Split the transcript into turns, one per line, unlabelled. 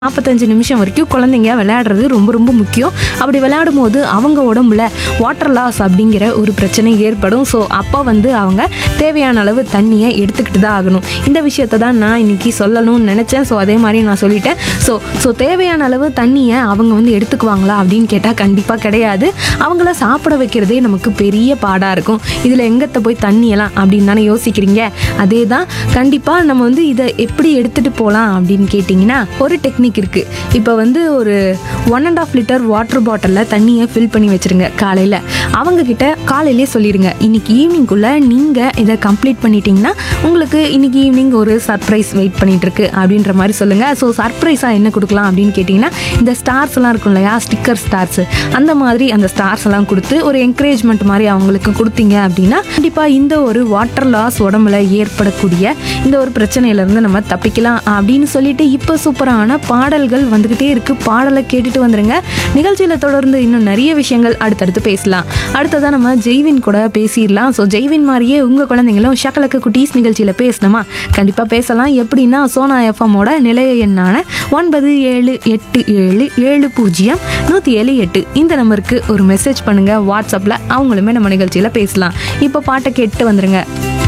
நாற்பத்தஞ்சு நிமிஷம் வரைக்கும் குழந்தைங்க விளையாடுறது ரொம்ப ரொம்ப முக்கியம் அப்படி விளையாடும் போது அவங்க உடம்புல வாட்டர் லாஸ் அப்படிங்கிற ஒரு பிரச்சனை ஏற்படும் ஸோ அப்போ வந்து அவங்க தேவையான அளவு தண்ணியை எடுத்துக்கிட்டு தான் ஆகணும் இந்த விஷயத்தை தான் நான் இன்னைக்கு சொல்லணும்னு நினச்சேன் ஸோ அதே மாதிரி நான் சொல்லிட்டேன் ஸோ ஸோ தேவையான அளவு தண்ணியை அவங்க வந்து எடுத்துக்குவாங்களா அப்படின்னு கேட்டால் கண்டிப்பாக கிடையாது அவங்கள சாப்பிட வைக்கிறதே நமக்கு பெரிய பாடாக இருக்கும் இதில் எங்கத்த போய் தண்ணியெல்லாம் அப்படின்னு தானே யோசிக்கிறீங்க அதே தான் கண்டிப்பாக நம்ம வந்து இதை எப்படி எடுத்துகிட்டு போகலாம் அப்படின்னு கேட்டிங்கன்னா ஒரு டெக்னிக் இருக்குது இப்போ வந்து ஒரு one and half litre water பாட்டிலில் தண்ணியை ஃபில் பண்ணி வச்சுருங்க காலையில் அவங்கக்கிட்ட காலையிலே சொல்லிடுங்க இன்னைக்கு ஈவினிங்குள்ளே நீங்கள் இதை கம்ப்ளீட் பண்ணிட்டீங்கன்னா உங்களுக்கு இன்னைக்கு ஈவினிங் ஒரு சர்ப்ரைஸ் வெயிட் பண்ணிட்டு இருக்கு அப்படின்ற மாதிரி சொல்லுங்கள் ஸோ சர்ப்ரைஸாக என்ன கொடுக்கலாம் அப்படின்னு கேட்டிங்கன்னா இந்த ஸ்டார்ஸ் எல்லாம் இருக்கும் இல்லையா ஸ்டிக்கர் ஸ்டார்ஸ் அந்த மாதிரி அந்த ஸ்டார்ஸ் எல்லாம் கொடுத்து ஒரு என்கரேஜ்மெண்ட் மாதிரி அவங்களுக்கு கொடுத்தீங்க அப்படின்னா கண்டிப்பாக இந்த ஒரு வாட்டர் லாஸ் உடம்புல ஏற்படக்கூடிய இந்த ஒரு பிரச்சனையிலேருந்து நம்ம தப்பிக்கலாம் அப்படின்னு சொல்லிட்டு இப்போ சூப்பரான பாடல்கள் வந்துக்கிட்டே இருக்கு பாடலை கேட்டுட்டு வந்துருங்க நிகழ்ச்சியில் தொடர்ந்து இன்னும் நிறைய விஷயங்கள் அடுத்தடுத்து பேசலாம் அடுத்ததான் நம்ம ஜெய்வின் கூட பேசிடலாம் ஸோ ஜெய்வின் மாதிரியே உங்கள் குழந்தைங்களும் ஷக்கலக்கு குட்டீஸ் நிகழ்ச்சியில் பேசணுமா கண்டிப்பாக பேசலாம் எப்படின்னா சோனா எஃப்எம்மோட நிலைய எண்ணான ஒன்பது ஏழு எட்டு ஏழு ஏழு பூஜ்ஜியம் நூற்றி ஏழு எட்டு இந்த நம்பருக்கு ஒரு மெசேஜ் பண்ணுங்கள் வாட்ஸ்அப்பில் அவங்களுமே நம்ம நிகழ்ச்சியில் பேசலாம் இப்போ பாட்டை கேட்டு வந்துருங்க